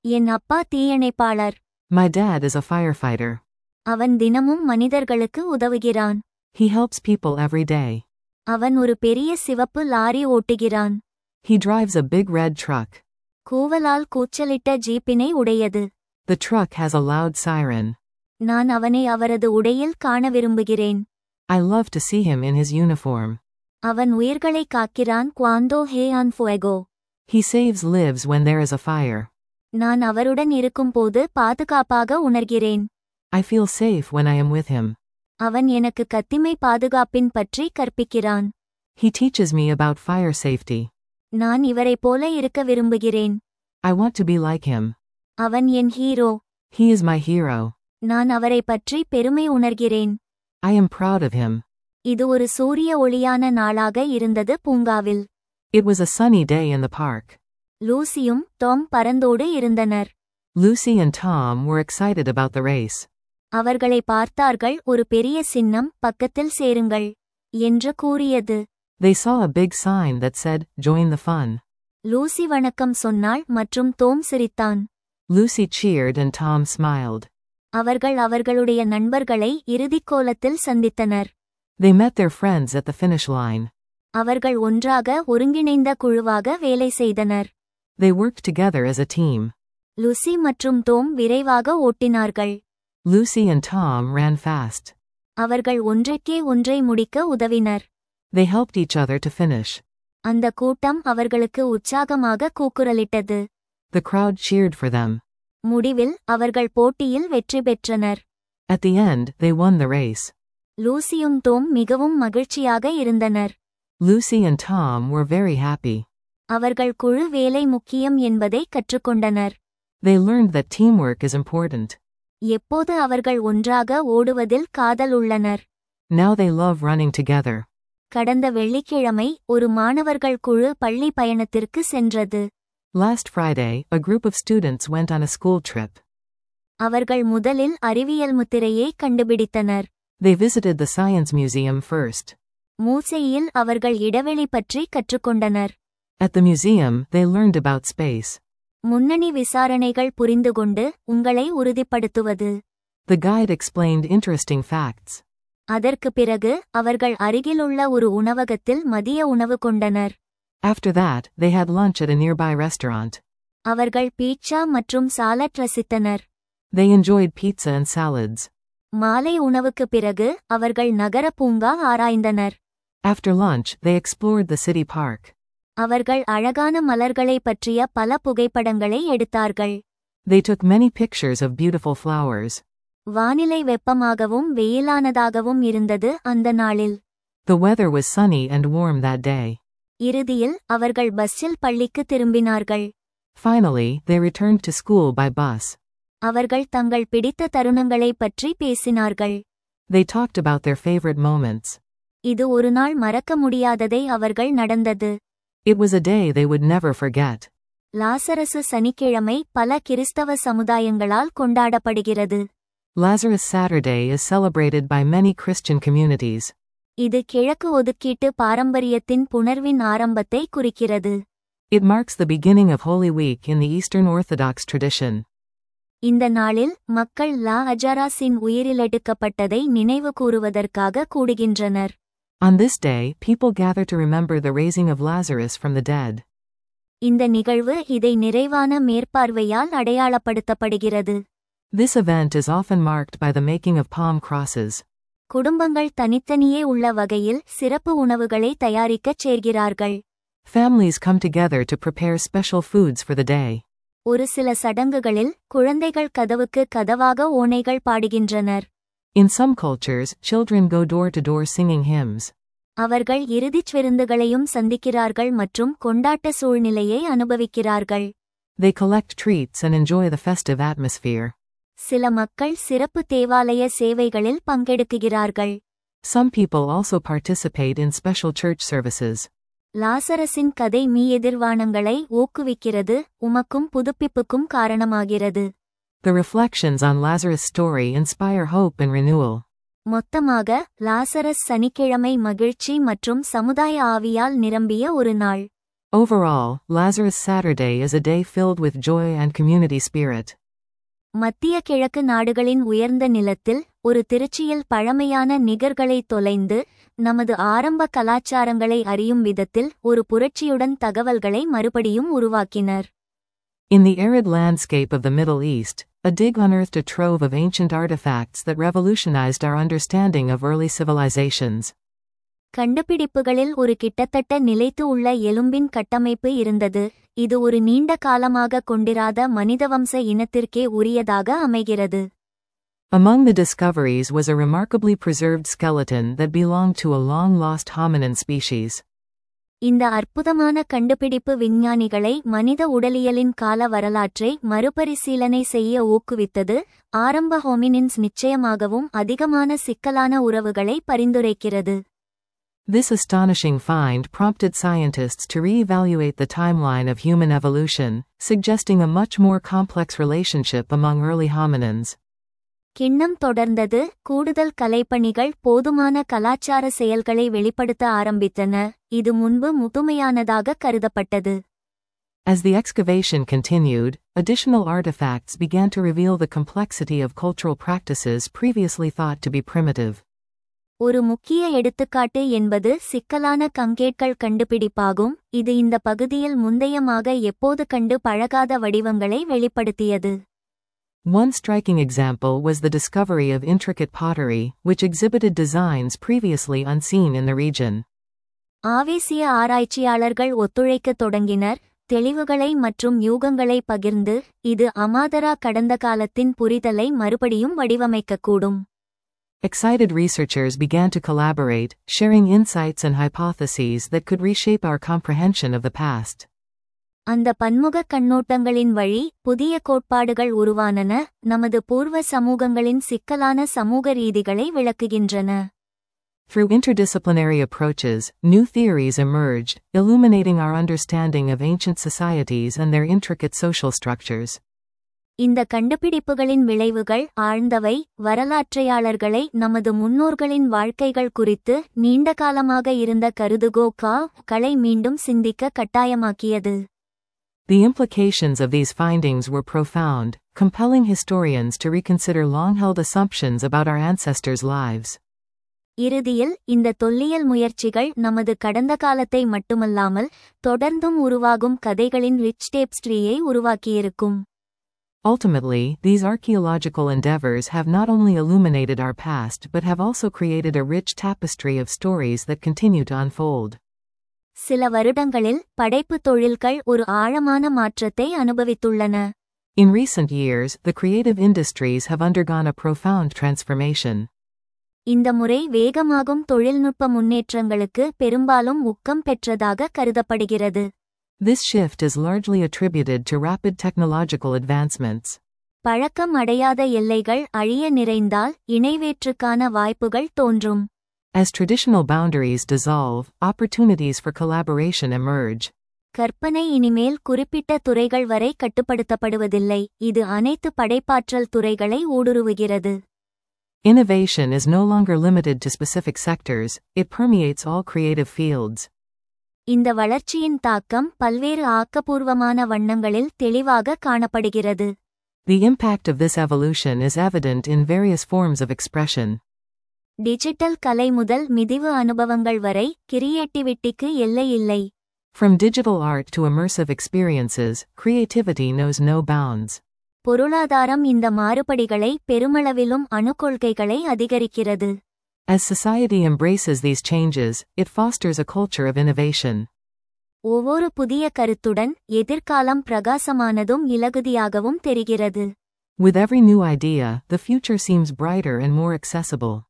என் அப்பா தீயணைப்பாளர் My dad is a firefighter. அவன் தினமும் மனிதர்களுக்கு உதவுகிறான் He helps people every day. அவன் ஒரு பெரிய சிவப்பு லாரி ஓட்டுகிறான் He drives a big red truck. கூவலால் கூச்சலிட்ட ஜீப்பினை உடையது The truck has a loud siren. நான் அவனை அவரது உடையில் காண விரும்புகிறேன் I love to see him in his uniform. அவன் உயிர்களை காக்கிறான் குவாந்தோ ஹே ஆன் ஃபுஎகோ He saves lives when there is a fire. நான் அவருடன் இருக்கும்போது பாதுகாப்பாக உணர்கிறேன் I feel safe when I am with him. அவன் எனக்கு கத்திமை பாதுகாப்பின் பற்றி கற்பிக்கிறான் He teaches me about fire safety. நான் இவரைப் போல இருக்க விரும்புகிறேன் I want to be like him. அவன் என் hero He is my hero. நான் அவரைப் பற்றி பெருமை உணர்கிறேன் I am proud of him. இது ஒரு சூரிய ஒளியான நாளாக இருந்தது பூங்காவில் It was a sunny day in the park. லூசியும் டாம் பரந்தோடு இருந்தனர் Lucy and Tom were excited about the race. அவர்களை பார்த்தார்கள் ஒரு பெரிய சின்னம் பக்கத்தில் சேருங்கள் என்று கூறியது They saw a big sign that said, Join the fun. Lucy வணக்கம் சொன்னாள் மற்றும் தோம் சிரித்தான் Lucy cheered and Tom smiled. அவர்கள் அவர்களுடைய நண்பர்களை இறுதிக் கோலத்தில் சந்தித்தனர் They met their friends at the finish line. அவர்கள் ஒன்றாக ஒருங்கிணைந்த குழுவாக வேலை செய்தனர் They worked together as a team. Lucy மற்றும் தோம் விரைவாக ஓட்டினார்கள் Lucy and Tom ran fast. அவர்கள் ஒன்றைக்கே ஒன்றை முடிக்க உதவினர் They helped each other to finish. அந்த கூட்டம் அவர்களுக்கு உற்சாகமாக கூக்குரலிட்டது The crowd cheered for them. முடிவில் அவர்கள் போட்டியில் வெற்றி பெற்றனர் At the end, they won the race. லூசியும் தோம் மிகவும் மகிழ்ச்சியாக இருந்தனர் Lucy and Tom were very happy. அவர்கள் குழு வேலை முக்கியம் என்பதை கற்றுக்கொண்டனர் They learned that teamwork is important. எப்போது அவர்கள் ஒன்றாக ஓடுவதில் காதல் உள்ளனர் Now they love running together. கடந்த வெள்ளிக்கிழமை ஒரு மாணவர்கள் குழு பள்ளி பயணத்திற்கு சென்றது Last Friday, a group of students went on a school trip. அவர்கள் முதலில் அறிவியல் முத்திரையை கண்டுபிடித்தனர் They visited the Science Museum first. மூசையில் அவர்கள் இடைவெளி பற்றி கற்றுக்கொண்டனர் At the museum, they learned about space. முன்னணி விசாரணைகள் புரிந்துகொண்டு உங்களை உறுதிப்படுத்துவது The guide explained interesting facts. அதற்கு பிறகு அவர்கள் அருகிலுள்ள ஒரு உணவகத்தில் மதிய உணவு கொண்டனர் After that, they had lunch at a nearby restaurant. அவர்கள் பீட்சா மற்றும் சாலட் ரசித்தனர் They enjoyed pizza and salads. மாலை உணவுக்கு பிறகு அவர்கள் நகர பூங்கா ஆராய்ந்தனர் After lunch, they explored the city park. அவர்கள் அழகான மலர்களை பற்றிய பல புகைப்படங்களை எடுத்தார்கள் They took many pictures of beautiful flowers. வானிலை வெப்பமாகவும் வெயிலானதாகவும் இருந்தது அந்த நாளில் The weather was sunny and warm that day. இறுதியில் அவர்கள் பஸ்ஸில் பள்ளிக்கு திரும்பினார்கள் Finally, they returned to school by bus. அவர்கள் தங்கள் பிடித்த தருணங்களை பற்றி பேசினார்கள் They talked about their favorite moments. இது ஒரு நாள் மறக்க முடியாததை அவர்கள் நடந்தது It was a day they would never forget. லாசரசு சனிக்கிழமை பல கிறிஸ்தவ சமுதாயங்களால் கொண்டாடப்படுகிறது Lazarus Saturday is celebrated by many Christian communities. இது கிழக்கு ஒதுக்கீட்டு பாரம்பரியத்தின் புணர்வின் ஆரம்பத்தை குறிக்கிறது It marks the beginning of Holy Week in the Eastern Orthodox tradition. இந்த நாளில் மக்கள் லா அஜாராஸின் உயிரிலெடுக்கப்பட்டதை நினைவு கூறுவதற்காக கூடுகின்றனர் On this day, people gather to remember the raising of Lazarus from the dead. இந்த நிகழ்வு இதை நிறைவான மேற்பார்வையால் அடையாளப்படுத்தப்படுகிறது This event is often marked by the making of palm crosses. குடும்பங்கள் தனித்தனியே உள்ள வகையில் சிறப்பு உணவுகளை தயாரிக்கச் சேர்கிறார்கள் Families come together to prepare special foods for the day. ஒரு சில சடங்குகளில் குழந்தைகள் கதவுக்கு கதவாக ஓனைகள் பாடுகின்றனர் In some cultures, children go door to door singing hymns. அவர்கள் இறுதிச் விருந்துகளையும் சந்திக்கிறார்கள் மற்றும் கொண்டாட்ட சூழ்நிலையை அனுபவிக்கிறார்கள் They collect treats and enjoy the festive atmosphere. சில மக்கள் சிறப்பு தேவாலய சேவைகளில் பங்கெடுக்குகிறார்கள் Some people also participate in special church services. லாசரஸின் கதை மீ எதிர்வானங்களை ஊக்குவிக்கிறது உமக்கும் புதுப்பிப்புக்கும் காரணமாகிறது The reflections on Lazarus' story inspire hope and renewal. மொத்தமாக லாசரஸ் சனிக்கிழமை மகிழ்ச்சி மற்றும் சமுதாய ஆவியால் நிரம்பிய ஒரு நாள் Overall, Lazarus Saturday is a day filled with joy and community spirit. மத்திய கிழக்கு நாடுகளின் உயர்ந்த நிலத்தில் ஒரு திருச்சியில் பழமையான நிகர்களை தொலைந்து நமது ஆரம்ப கலாச்சாரங்களை அறியும் விதத்தில் ஒரு புரட்சியுடன் தகவல்களை மறுபடியும் உருவாக்கினர் In the arid landscape of the Middle East, a dig unearthed a trove of ancient artifacts that revolutionized our understanding of early civilizations. கண்டுபிடிப்புகளில் ஒரு கிட்டத்தட்ட நிலைத்து உள்ள எலும்பின் கட்டமைப்பு இருந்தது இது ஒரு நீண்ட காலமாக கொண்டிராத மனிதவம்ச இனத்திற்கே உரியதாக அமைகிறது Among the discoveries was a remarkably preserved skeleton that belonged to a long lost hominin species. இந்த அற்புதமான கண்டுபிடிப்பு விஞ்ஞானிகளை மனித உடலியலின் கால வரலாற்றை மறுபரிசீலனை செய்ய ஊக்குவித்தது ஆரம்ப ஹோமினின்ஸ் நிச்சயமாகவும் அதிகமான சிக்கலான உறவுகளை பரிந்துரைக்கிறது This astonishing find prompted scientists to re-evaluate the timeline of human evolution, suggesting a much more complex relationship among early hominins. கிண்ணம் தொடர்ந்தது கூடுதல் கலைப்பணிகள் போதுமான கலாச்சார செயல்களை வெளிப்படுத்த ஆரம்பித்தன இது முன்பு முதுமையானதாக கருதப்பட்டது As the excavation continued, additional artifacts began to reveal the complexity of cultural practices previously thought to be primitive. ஒரு முக்கிய எடுத்துக்காட்டு என்பது சிக்கலான கங்கேட்கள் கண்டுபிடிப்பாகும் இது இந்த பகுதியில் முந்தையமாக எப்போது கண்டு பழகாத வடிவங்களை வெளிப்படுத்தியது One striking example was the discovery of intricate pottery, which exhibited designs previously unseen in the region. ஆவேசிய ஆராய்ச்சியாளர்கள் ஒத்துழைக்கத் தொடங்கினர் தெளிவுகளை மற்றும் யூகங்களை பகிர்ந்து இது அமாதரா கடந்த காலத்தின் புரிதலை மறுபடியும் வடிவமைக்கக்கூடும் Excited researchers began to collaborate, sharing insights and hypotheses that could reshape our comprehension of the past. அந்த பன்முக கண்ணோட்டங்களின் வழி புதிய கோட்பாடுகள் உருவானன நமது பூர்வ சமூகங்களின் சிக்கலான சமூக ரீதிகளை விளக்குகின்றன Through interdisciplinary approaches, new theories emerged, illuminating our understanding of ancient societies and their intricate social structures. இந்த கண்டுபிடிப்புகளின் விளைவுகள் ஆழ்ந்தவை வரலாற்றையாளர்களை நமது முன்னோர்களின் வாழ்க்கைகள் குறித்து நீண்ட காலமாக இருந்த கருதுகோ கா களை மீண்டும் சிந்திக்க கட்டாயமாக்கியது The implications of these findings were profound, compelling historians to reconsider long-held assumptions about our ancestors' lives. இறுதியில் இந்த தொல்லியல் முயற்சிகள் நமது கடந்த காலத்தை மட்டுமல்லாமல் தொடர்ந்தும் உருவாகும் கதைகளின் ரிச் டேப்ஸ்ட்ரீயை உருவாக்கியிருக்கும் Ultimately, these archaeological endeavors have not only illuminated our past but have also created a rich tapestry of stories that continue to unfold. சில வருடங்களில் படைப்புத் தொழில்கள் ஒரு ஆழமான மாற்றத்தை அனுபவித்துள்ளன In recent years, the creative industries have undergone a profound transformation. இந்த முறை வேகமாகும் தொழில்நுட்ப முன்னேற்றங்களுக்கு பெரும்பாலும் ஊக்கம் பெற்றதாக கருதப்படுகிறது This shift is largely attributed to rapid technological advancements. பழக்கம் அடையாத எல்லைகள் அழிய நிறைந்தால் இணைவேற்றுக்கான வாய்ப்புகள் தோன்றும் As traditional boundaries dissolve, opportunities for collaboration emerge. கற்பனை இனிமேல் குறிப்பிட்ட துறைகள் வரை கட்டுப்படுத்தப்படுவதில்லை இது அனைத்து படைப்பாற்றல் துறைகளை ஊடுருவுகிறது Innovation is no longer limited to specific sectors, it permeates all creative fields. இந்த வளர்ச்சியின் தாக்கம் பல்வேறு ஆக்கப்பூர்வமான வண்ணங்களில் தெளிவாக காணப்படுகிறது The impact of this evolution is evident in various forms of expression. Digital கலை முதல் மிதிவு அனுபவங்கள் வரை கிரியேட்டிவிட்டிக்கு எல்லை இல்லை From digital art to immersive experiences, creativity knows no bounds. பொருளாதாரம் இந்த மாறுபடிகளை பெருமளவிலும் அணுக்கொள்கைகளை அதிகரிக்கிறது As society embraces these changes, it fosters a culture of innovation. ஒவ்வொரு புதிய கருத்துடன் எதிர்காலம் பிரகாசமானதும் இலகுதியாகவும் தெரிகிறது With every new idea, the future seems brighter and more accessible.